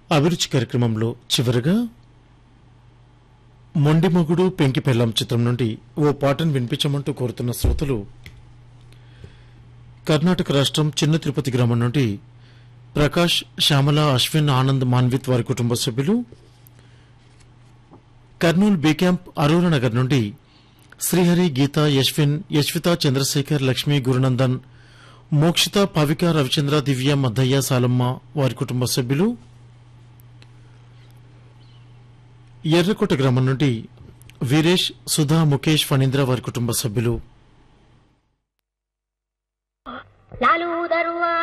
అభిరుచి కార్యక్రమంలో చివరగా మొండి మొగుడు పెంకి పెళ్ళం చిత్రం నుండి ఓ పాటను వినిపించమంటూ కోరుతున్న శ్రోతలు కర్ణాటక రాష్ట్రం చిన్న తిరుపతి గ్రామం నుండి ప్రకాష్ శ్యామల అశ్విన్ ఆనంద్ మాన్విత్ వారి కుటుంబ సభ్యులు కర్నూలు బి క్యాంప్ అరూర నగర్ నుండి శ్రీహరి గీత యశ్విన్ యశ్విత చంద్రశేఖర్ లక్ష్మి గురునందన్ మోక్షిత పవిక రవిచంద్ర దివ్య మద్దయ్య సాలమ్మ వారి కుటుంబ సభ్యులు ఎర్రకోట గ్రామం నుండి వీరేష్ సుధా ముఖేష్ ఫణీంద్ర వారి కుటుంబ సభ్యులు